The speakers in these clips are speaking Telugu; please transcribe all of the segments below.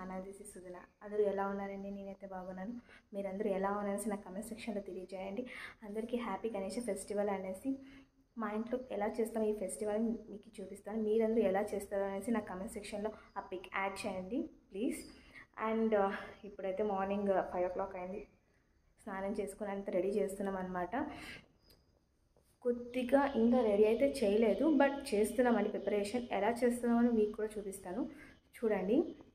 ఛానల్ దిస్ ఇస్ సుధన అందరూ ఎలా ఉన్నారండి నేనైతే బాగున్నాను మీరందరూ ఎలా ఉన్నారనేసి నా కమెంట్ సెక్షన్లో తెలియజేయండి అందరికీ హ్యాపీ గణేష ఫెస్టివల్ అనేసి మా ఇంట్లో ఎలా చేస్తాం ఈ ఫెస్టివల్ మీకు చూపిస్తాను మీరందరూ ఎలా చేస్తారో అనేసి నా కమెంట్ సెక్షన్లో ఆ పిక్ యాడ్ చేయండి ప్లీజ్ అండ్ ఇప్పుడైతే మార్నింగ్ ఫైవ్ ఓ క్లాక్ అయింది స్నానం చేసుకుని అంతా రెడీ చేస్తున్నాం అనమాట కొద్దిగా ఇంకా రెడీ అయితే చేయలేదు బట్ చేస్తున్నామండి ప్రిపరేషన్ ఎలా చేస్తున్నామని మీకు కూడా చూపిస్తాను చూడండి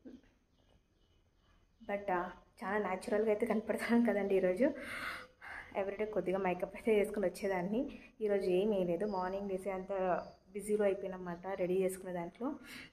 బట్ చాలా న్యాచురల్గా అయితే కనపడుతున్నాను కదండి ఈరోజు ఎవ్రీడే కొద్దిగా మేకప్ అయితే చేసుకుని వచ్చేదాన్ని ఈరోజు ఏం వేయలేదు మార్నింగ్ వేసే అంత బిజీలో అయిపోయినమాట రెడీ చేసుకునే దాంట్లో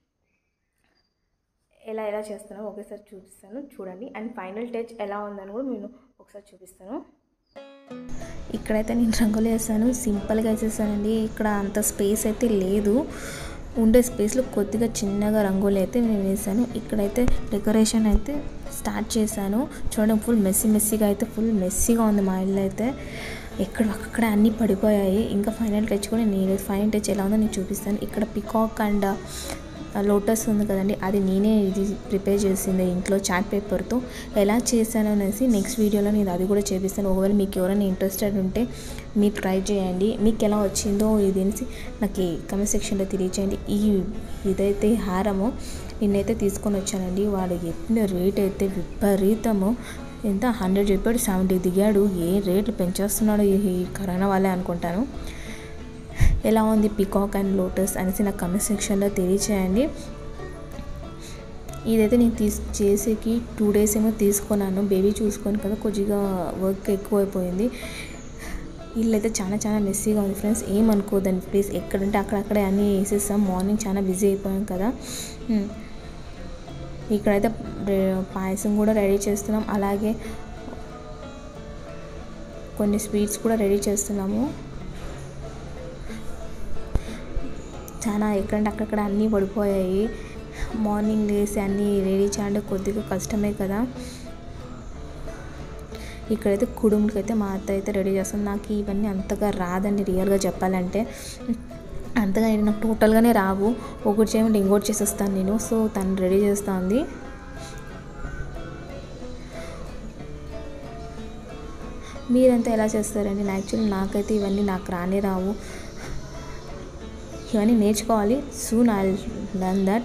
ఎలా ఎలా చేస్తున్నామో ఒకేసారి చూపిస్తాను చూడండి అండ్ ఫైనల్ టచ్ ఎలా ఉందని కూడా నేను ఒకసారి చూపిస్తాను ఇక్కడైతే నేను రంగులు వేసాను సింపుల్గా వేసేసానండి ఇక్కడ అంత స్పేస్ అయితే లేదు ఉండే స్పేస్లో కొద్దిగా చిన్నగా రంగులు అయితే నేను వేసాను ఇక్కడైతే డెకరేషన్ అయితే స్టార్ట్ చేశాను చూడండి ఫుల్ మెస్సీ మెస్సీగా అయితే ఫుల్ మెస్సీగా ఉంది మా ఇల్లు అయితే ఎక్కడ అక్కడ అన్నీ పడిపోయాయి ఇంకా ఫైనల్ టచ్ కూడా నేను ఫైనల్ టచ్ ఎలా ఉందో నేను చూపిస్తాను ఇక్కడ పికాక్ అండ్ లోటస్ ఉంది కదండి అది నేనే ఇది ప్రిపేర్ చేసింది ఇంట్లో చాట్ పేపర్తో ఎలా చేశాను అనేసి నెక్స్ట్ వీడియోలో నేను అది కూడా చేపిస్తాను ఒకవేళ మీకు ఎవరైనా ఇంట్రెస్టెడ్ ఉంటే మీరు ట్రై చేయండి మీకు ఎలా వచ్చిందో ఇది అనేసి నాకు కమెంట్ సెక్షన్లో తెలియచేయండి ఈ ఇదైతే హారము నిన్నైతే తీసుకొని వచ్చానండి వాడు ఎత్తిన రేట్ అయితే విపరీతము ఎంత హండ్రెడ్ చెప్పాడు సెవెంటీ దిగాడు ఏ రేట్లు పెంచేస్తున్నాడు ఈ కరోనా వాళ్ళే అనుకుంటాను ఎలా ఉంది పికాక్ అండ్ లోటస్ అనేసి నాకు కమెంట్ సెక్షన్లో తెలియచేయండి ఇదైతే నేను తీస్ చేసేకి టూ డేస్ ఏమో తీసుకున్నాను బేబీ చూసుకొని కదా కొద్దిగా వర్క్ ఎక్కువ అయిపోయింది ఇల్లు అయితే చాలా చాలా మెస్సీగా ఉంది ఫ్రెండ్స్ ఏమనుకోదండి ప్లీజ్ ఎక్కడంటే అక్కడక్కడే అన్నీ వేసేస్తాం మార్నింగ్ చాలా బిజీ అయిపోయాం కదా హ్మ్. ఇక్కడైతే రే- పాయసం కూడా రెడీ చేస్తున్నాం అలాగే కొన్ని స్వీట్స్ కూడా రెడీ చేస్తున్నాము చాలా ఎక్కడంటే అక్కడక్కడ అన్నీ పడిపోయాయి మార్నింగ్ లేసి అన్నీ రెడీ చేయాలంటే కొద్దిగా కష్టమే కదా ఇక్కడైతే కుడుములకి అయితే మా అత్త అయితే రెడీ చేస్తుంది నాకు ఇవన్నీ అంతగా రాదండి రియల్గా చెప్పాలంటే అంతగా ఏంటి నాకు టోటల్గానే రావు ఒకటి చేయమంటే ఇంకోటి చేసేస్తాను నేను సో తను రెడీ చేస్తుంది మీరంతా ఎలా చేస్తారండి యాక్చువల్లీ నాకైతే ఇవన్నీ నాకు రానే రావు ఇవన్నీ నేర్చుకోవాలి సూన్ ఐ లర్న్ దట్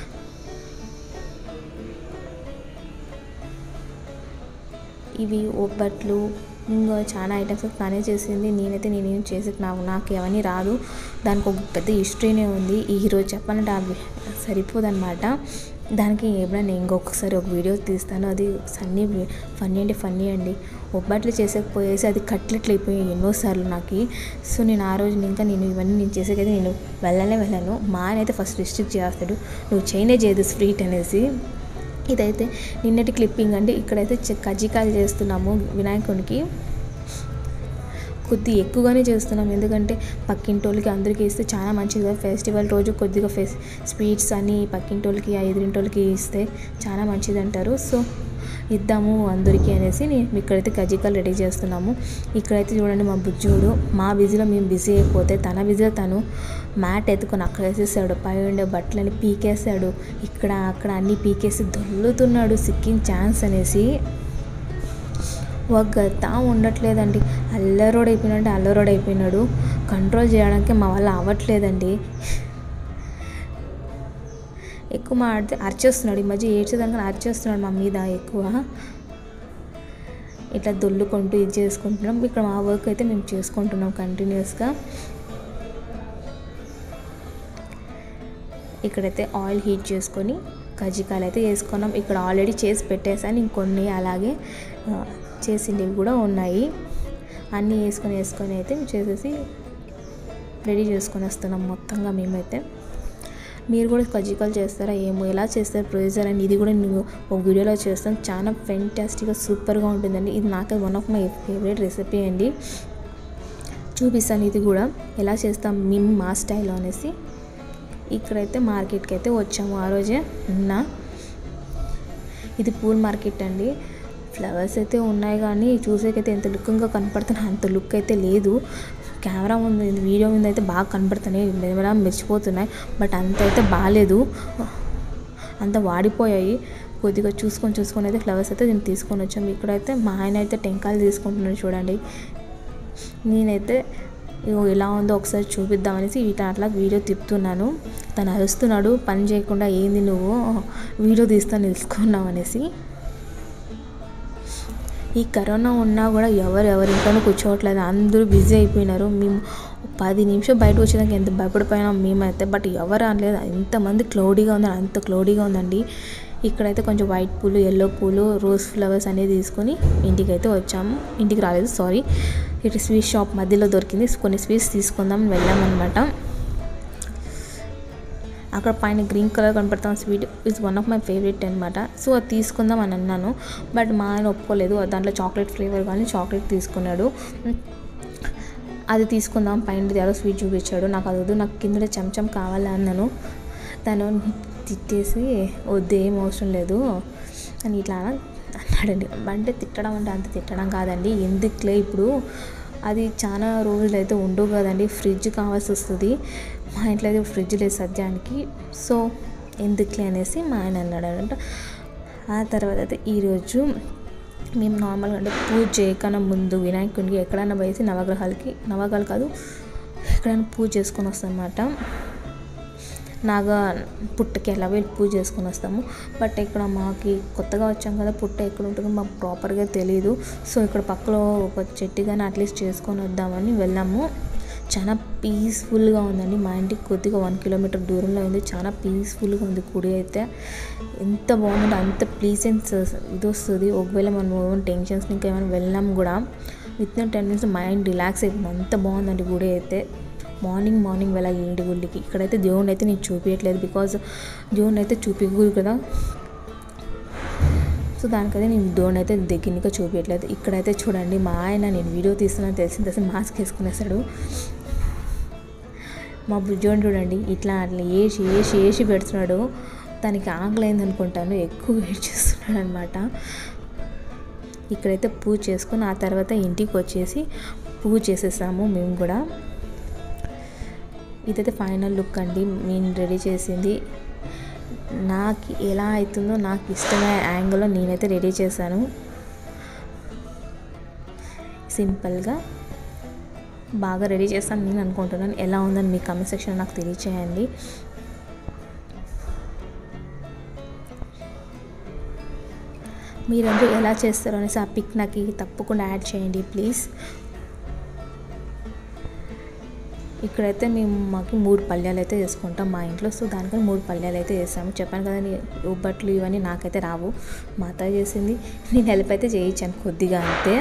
ఇవి ఒబ్బట్లు ఇంకా చాలా ఐటమ్స్ తనే చేసింది నేనైతే నేనేం చేసి నాకు నాకు అవన్నీ రాదు దానికి ఒక పెద్ద హిస్టరీనే ఉంది ఈ ఈరోజు చెప్పాలంటే అవి సరిపోదన్నమాట దానికి ఎప్పుడైనా ఇంకొకసారి ఒక వీడియో తీస్తాను అది సన్నీ ఫన్నీ అంటే ఫన్నీ అండి ఒబ్బట్లు చేసేకపోయేసి అది కట్లెట్లు అయిపోయాయి ఎన్నోసార్లు నాకు సో నేను ఆ రోజు ఇంకా నేను ఇవన్నీ నేను చేసేకైతే నేను వెళ్ళనే వెళ్ళాను మా ఆయన అయితే ఫస్ట్ రిస్ట్రిక్ట్ చేస్తాడు నువ్వు చేయనే చేయదు స్వీట్ అనేసి ఇదైతే నిన్నటి క్లిప్పింగ్ అంటే ఇక్కడైతే చె- కజ్జికాయలు చేస్తున్నాము వినాయకునికి కొద్ది ఎక్కువగానే చేస్తున్నాం ఎందుకంటే పక్కింటోళ్ళకి అందరికీ ఇస్తే చాలా మంచిది కదా ఫెస్టివల్ రోజు కొద్దిగా ఫెస్ స్వీట్స్ అని పక్కింటోళ్ళకి ఆ ఎదురింటోళ్ళకి ఇస్తే చాలా మంచిది అంటారు సో ఇద్దాము అందరికీ అనేసి నేను ఇక్కడైతే కజ్జికాయలు రెడీ చేస్తున్నాము ఇక్కడైతే చూడండి మా బుజ్జుడు మా బిజీలో మేము బిజీ అయిపోతే తన బిజీలో తను మ్యాట్ ఎత్తుకొని అక్కడ వేసేసాడు పై ఉండే బట్టలని పీకేసాడు ఇక్కడ అక్కడ అన్నీ పీకేసి దొల్లుతున్నాడు సిక్కింగ్ ఛాన్స్ అనేసి ఒగ్గతా ఉండట్లేదండి అల్లరోడ్ అయిపోయినాడు అల్లరోడ్ అయిపోయినాడు కంట్రోల్ చేయడానికి మా వల్ల అవ్వట్లేదండి ఎక్కువ మాడితే అరిచేస్తున్నాడు ఈ మధ్య ఏడ్చేదానికి అరిచేస్తున్నాడు మా మీద ఎక్కువ ఇట్లా దొల్లుకుంటూ ఇది చేసుకుంటున్నాం ఇక్కడ మా వర్క్ అయితే మేము చేసుకుంటున్నాం కంటిన్యూస్గా ఇక్కడైతే ఆయిల్ హీట్ చేసుకొని కజ్జికాయలు అయితే వేసుకున్నాం ఇక్కడ ఆల్రెడీ చేసి పెట్టేసాను ఇంకొన్ని అలాగే ఆ, చేసిండేవి కూడా ఉన్నాయి అన్నీ వేసుకొని వేసుకొని అయితే చేసేసి రెడీ చేసుకొని వస్తున్నాం మొత్తంగా మేమైతే మీరు కూడా కజ్జికాయలు చేస్తారా ఏమో ఎలా చేస్తారు ప్రొడ్యూసర్ అని ఇది కూడా నేను ఒక వీడియోలో చేస్తాను చాలా ఫెంటాస్టిక్గా సూపర్గా ఉంటుందండి ఇది నాకు one of my favourite recipe అండి చూపిస్తాను ఇది కూడా ఎలా చేస్తాం మేము మా స్టైల్లో అనేసి ఇక్కడైతే మార్కెట్కి అయితే వచ్చాము ఆ రోజే నిన్న ఇది పూల్ మార్కెట్ అండి ఫ్లవర్స్ అయితే ఉన్నాయి కానీ చూసేకైతే ఎంత లుక్గా కనపడుతున్నాయి అంత లుక్ అయితే లేదు కెమెరా ముందు వీడియో ముందు అయితే బాగా కనపడుతున్నాయి మెదమెలా మెరిచిపోతున్నాయి బట్ అంత అయితే బాగాలేదు అంత వాడిపోయాయి కొద్దిగా చూసుకొని చూసుకొని అయితే ఫ్లవర్స్ అయితే నేను తీసుకొని వచ్చాము ఇక్కడైతే మా ఆయన అయితే టెంకాయలు తీసుకుంటున్నాడు చూడండి నేనైతే ఇగో ఎలా ఉందో ఒకసారి చూపిద్దామనేసి వీటి అట్లా వీడియో తిప్పుతున్నాను తను అరుస్తున్నాడు పని చేయకుండా ఏంది నువ్వు వీడియో తీస్తా నిలుచుకున్నావు అనేసి ఈ కరోనా ఉన్నా కూడా ఎవరు ఎవరి ఇంట్లోనూ కూర్చోవట్లేదు అందరూ బిజీ అయిపోయినారు మేము పది నిమిషం బయట వచ్చేదానికి ఎంత భయపడిపోయినాం మేమైతే బట్ ఎవరు అనలేదు ఎంతమంది క్లౌడీగా ఉంది అంత క్లౌడీగా ఉందండి ఇక్కడైతే కొంచెం వైట్ పూలు ఎల్లో పూలు రోజ్ ఫ్లవర్స్ అనేది తీసుకొని ఇంటికి అయితే వచ్చాము ఇంటికి రాలేదు సారీ ఇటు స్వీట్ షాప్ మధ్యలో దొరికింది కొన్ని స్వీట్స్ తీసుకుందాం వెళ్ళామన్నమాట అక్కడ పైన గ్రీన్ కలర్ కనపడతాం sweet is one of my favourite అనమాట సో అది తీసుకుందాం అని అన్నాను బట్ మా ఆయన ఒప్పుకోలేదు దాంట్లో చాక్లెట్ ఫ్లేవర్ కానీ చాక్లెట్ తీసుకున్నాడు అది తీసుకుందాం పైన ఎవరో స్వీట్ చూపించాడు నాకు అది వద్దు నాకు కింద చెంచం కావాలి అన్నాను తను తిట్టేసి వద్దు ఏం అవసరం లేదు అని ఇట్లా అన్నాడండి అంటే తిట్టడం అంటే అంత తిట్టడం కాదండి ఎందుకులే ఇప్పుడు అది చాలా రోజులు అయితే ఉండవు కదండి ఫ్రిడ్జ్ కావాల్సి వస్తుంది మా ఇంట్లో అయితే ఫ్రిడ్జ్ లేదు సద్యానికి సో ఎందుకులే అనేసి మా ఆయన అన్నాడు అనమాట ఆ తర్వాత అయితే ఈరోజు మేము నార్మల్గా అంటే పూజ చేయకన్నా ముందు వినాయకుడికి ఎక్కడైనా వేసి నవగ్రహాలకి నవగ్రహాలు కాదు ఎక్కడైనా పూజ చేసుకొని వస్తాం అన్నమాట నాగా పుట్టకి ఎలా వెళ్ళి పూజ చేసుకొని వస్తాము బట్ ఇక్కడ మాకి కొత్తగా వచ్చాం కదా పుట్ట ఎక్కడ ఉంటుందో మాకు ప్రాపర్గా తెలియదు సో ఇక్కడ పక్కలో ఒక చెట్టు కానీ అట్లీస్ట్ చేసుకొని వద్దామని వెళ్ళాము చాలా పీస్ఫుల్గా ఉందండి మా ఇంటికి కొద్దిగా వన్ కిలోమీటర్ దూరంలో ఉంది చాలా పీస్ఫుల్గా ఉంది గుడి అయితే ఎంత బాగుందంటే అంత ప్లీజెన్స్ ఇది వస్తుంది ఒకవేళ మనం టెన్షన్స్ ఇంకా ఏమైనా వెళ్ళాం కూడా within ten minutes mind relax అయిపోయింది అంత బాగుందండి గుడి అయితే మార్నింగ్ మార్నింగ్ వెళ్ళాలి ఇంటి గుడికి ఇక్కడైతే దేవుడిని అయితే నేను చూపించట్లేదు బికాజ్ దేవుడిని అయితే చూపించకూడదు కదా సో దానికైతే నేను దేవుడిని అయితే దగ్గరగా చూపించట్లేదు ఇక్కడైతే చూడండి మా ఆయన నేను వీడియో తీస్తున్నాను తెలిసిన తెలిసి మాస్క్ వేసుకునేసాడు మా బుజ్జోని చూడండి ఇట్లా అట్లా ఏసి ఏసి ఏసి పెడుతున్నాడు తనకి ఆకలి అయింది అనుకుంటాను ఎక్కువ వెయిట్ చేస్తున్నాడు అనమాట ఇక్కడైతే పూజ చేసుకుని ఆ తర్వాత ఇంటికి వచ్చేసి పూజ చేసేసాము మేము కూడా ఇదైతే ఫైనల్ లుక్ అండి నేను రెడీ చేసింది నాకు ఎలా అవుతుందో నాకు ఇష్టమైన యాంగిల్లో నేనైతే రెడీ చేశాను సింపుల్గా బాగా రెడీ చేస్తాను నేను అనుకుంటున్నాను ఎలా ఉందని మీ కమెంట్ సెక్షన్ నాకు తెలియచేయండి మీరందరూ ఎలా చేస్తారో అనేసి ఆ పిక్ నాకు తప్పకుండా యాడ్ చేయండి ప్లీజ్ ఇక్కడైతే మేము మాకు మూడు పళ్ళ్యాలు అయితే చేసుకుంటాం మా ఇంట్లో సో దానికని మూడు పళ్ళ్యాలు అయితే చేసాము చెప్పాను కదా ఉబ్బట్లు ఇవన్నీ నాకైతే రావు మా అత్త చేసింది నేను హెల్ప్ అయితే చేయించాను కొద్దిగా అంతే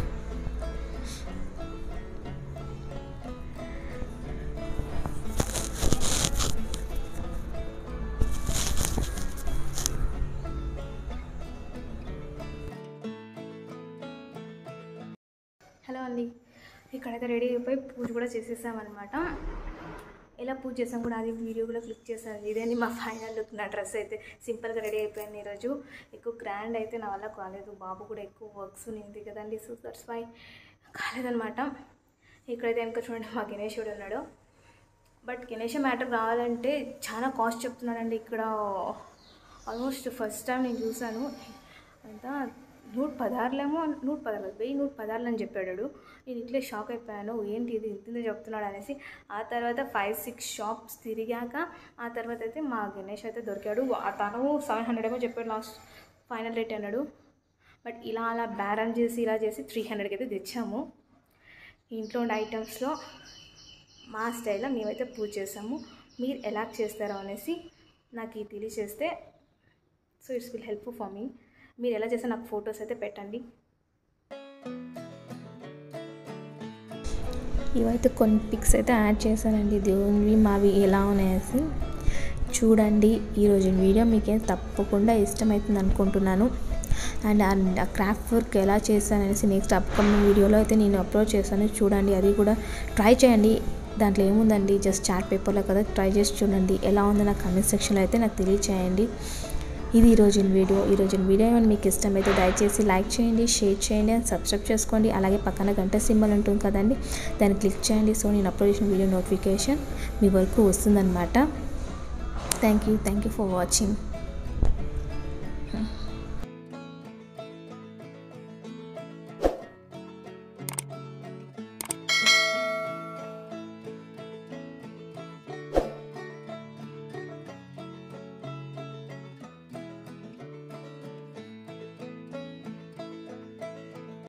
హలో అండి ఇక్కడైతే రెడీ అయిపోయి పూజ కూడా చేసేసామన్నమాట ఎలా పూజ చేసాం కూడా అది వీడియో కూడా క్లిక్ చేశాను ఇదేంటి మా ఫైనల్ లుక్ నా డ్రెస్ అయితే సింపుల్గా రెడీ అయిపోయాను ఈరోజు ఎక్కువ గ్రాండ్ అయితే నా వల్ల కాలేదు బాబు కూడా ఎక్కువ వర్క్స్ ఉంది కదండి సో దట్స్ వై కాలేదనమాట ఇక్కడైతే వెనక చూడండి మా గణేశుడు ఉన్నాడు బట్ గణేష్ మ్యాటర్ రావాలంటే చాలా కాస్ట్ చెప్తున్నాడండి ఇక్కడ ఆల్మోస్ట్ ఫస్ట్ టైం నేను చూశాను ఎంత నూట పదార్లేమో నూట పదార్లు వెయ్యి నూట పదార్లు అని చెప్పాడు నేను ఇట్లే షాక్ అయిపోయాను ఏంటి ఇది ఇంత చెప్తున్నాడు అనేసి ఆ తర్వాత ఫైవ్ సిక్స్ షాప్స్ తిరిగాక ఆ తర్వాత అయితే మా గణేష్ అయితే దొరికాడు ఆ తను సెవెన్ హండ్రెడ్ ఏమో చెప్పాడు లాస్ట్ ఫైనల్ రేట్ అన్నాడు బట్ ఇలా అలా బ్యారన్ చేసి ఇలా చేసి త్రీ హండ్రెడ్కి అయితే తెచ్చాము ఇంట్లో ఉండే ఐటమ్స్లో మా స్టైల్లో మేమైతే పూజ చేసాము మీరు ఎలా చేస్తారో అనేసి నాకు ఇది తెలియచేస్తే so it's will help for me మీరు ఎలా చేస్తే నాకు ఫొటోస్ అయితే పెట్టండి ఇవైతే కొన్ని పిక్స్ అయితే యాడ్ చేశానండి దేవునివి మావి ఎలా ఉన్నాయేసి చూడండి ఈరోజు వీడియో మీకేం తప్పకుండా ఇష్టమవుతుంది అనుకుంటున్నాను అండ్ ఆ క్రాఫ్ట్ వర్క్ ఎలా చేశాననేసి నెక్స్ట్ అప్కమింగ్ వీడియోలో అయితే నేను అప్లోడ్ చేశాను చూడండి అది కూడా ట్రై చేయండి దాంట్లో ఏముందండి జస్ట్ చార్ట్ పేపర్లో కదా ట్రై చేసి చూడండి ఎలా ఉందో నా కమెంట్ సెక్షన్లో అయితే నాకు తెలియచేయండి ఇది ఈరోజు వీడియో ఈరోజు వీడియో ఏమైనా మీకు ఇష్టమైతే దయచేసి లైక్ చేయండి షేర్ చేయండి అండ్ సబ్స్క్రైబ్ చేసుకోండి అలాగే పక్కన గంట సింబల్ ఉంటుంది కదండి దాన్ని క్లిక్ చేయండి సో నేను అప్లోడ్ చేసిన వీడియో నోటిఫికేషన్ మీ వరకు వస్తుందన్నమాట thank you thank you for watching